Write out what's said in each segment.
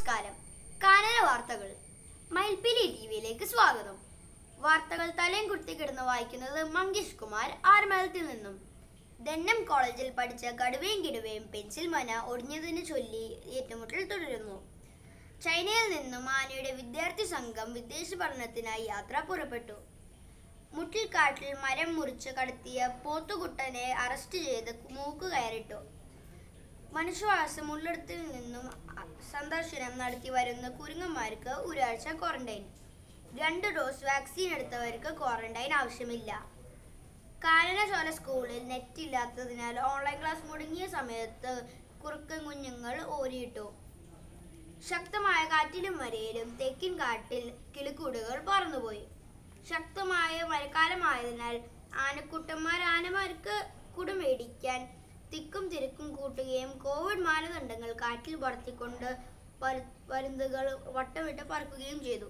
നമസ്കാരം കാനന വാർത്തകൾ മയിൽപ്പിലി ടി വിയിലേക്ക് സ്വാഗതം വാർത്തകൾ തലയും കുത്തി കിടന്ന് വായിക്കുന്നത് മങ്കേഷ് കുമാർ ആർമലത്തിൽ നിന്നും ദന്നം കോളേജിൽ പഠിച്ച കടുവയും കിടുവയും പെൻസിൽ മന ഒടിഞ്ഞതിന് ചൊല്ലി ഏറ്റുമുട്ടൽ തുടരുന്നു ചൈനയിൽ നിന്നും ആനയുടെ വിദ്യാർത്ഥി സംഘം വിദേശ പഠനത്തിനായി യാത്ര പുറപ്പെട്ടു മുട്ടിൽക്കാട്ടിൽ മരം മുറിച്ച് കടത്തിയ പോത്തുകുട്ടനെ അറസ്റ്റ് ചെയ്ത് മൂക്ക് കയറിട്ടു മനുഷ്യവാസം ഉള്ളിടത്തിൽ നിന്നും അ- സന്ദർശനം നടത്തി വരുന്ന കുരുങ്ങന്മാർക്ക് ഒരാഴ്ച ക്വാറന്റൈൻ രണ്ട് ഡോസ് വാക്സിൻ എടുത്തവർക്ക് ക്വാറന്റൈൻ ആവശ്യമില്ല കാലനശോല സ്കൂളിൽ നെറ്റ് ഇല്ലാത്തതിനാൽ ഓൺലൈൻ ക്ലാസ് മുടങ്ങിയ സമയത്ത് കുറുക്കൻ കുഞ്ഞുങ്ങൾ ഓരിയിട്ടു ശക്തമായ കാറ്റിലും മരയിലും തെക്കിൻ കാട്ടിൽ കിളിക്കൂടുകൾ പറന്നുപോയി ശക്തമായ മഴക്കാലമായതിനാൽ ആനക്കുട്ടന്മാർ ആനമാർക്ക് കുടുമേടിക്കാൻ തിക്കും തിരക്കും കൂട്ടുകയും കോവിഡ് മാനദണ്ഡങ്ങൾ കാറ്റിൽ പറത്തിക്കൊണ്ട് പരു- പരുന്തുകൾ വട്ടമിട്ട് പറക്കുകയും ചെയ്തു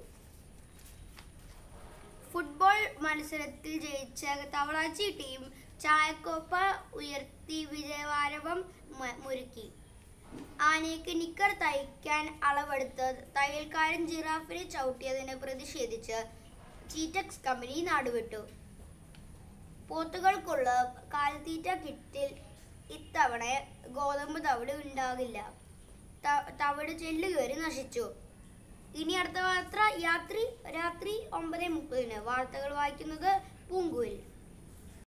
ഫുട്ബോൾ മത്സരത്തിൽ ജയിച്ച തവളാച്ചി ടീം ചായക്കോപ്പ ഉയർത്തി വിജയവാരവം മ- മുരുക്കി ആനയ്ക്ക് നിക്കർ തയ്ക്കാൻ അളവെടുത്ത് തയ്യൽക്കാരൻ ജിറാഫിനെ ചവിട്ടിയതിന് പ്രതിഷേധിച്ച് ചീറ്റക്സ് കമ്പനി നാടുവിട്ടു പോത്തുകൾക്കുള്ള കാലിത്തീറ്റ കിറ്റിൽ ഇത്തവണ ഗോതമ്പ് തവിട് ഉണ്ടാകില്ല ത- തവിട് ചെല്ലു കയറി നശിച്ചു ഇനി അടുത്ത വാർത്ത യാത്രി രാത്രി ഒമ്പത് മുപ്പതിന് വാർത്തകൾ വായിക്കുന്നത് പൂങ്കൂരിൽ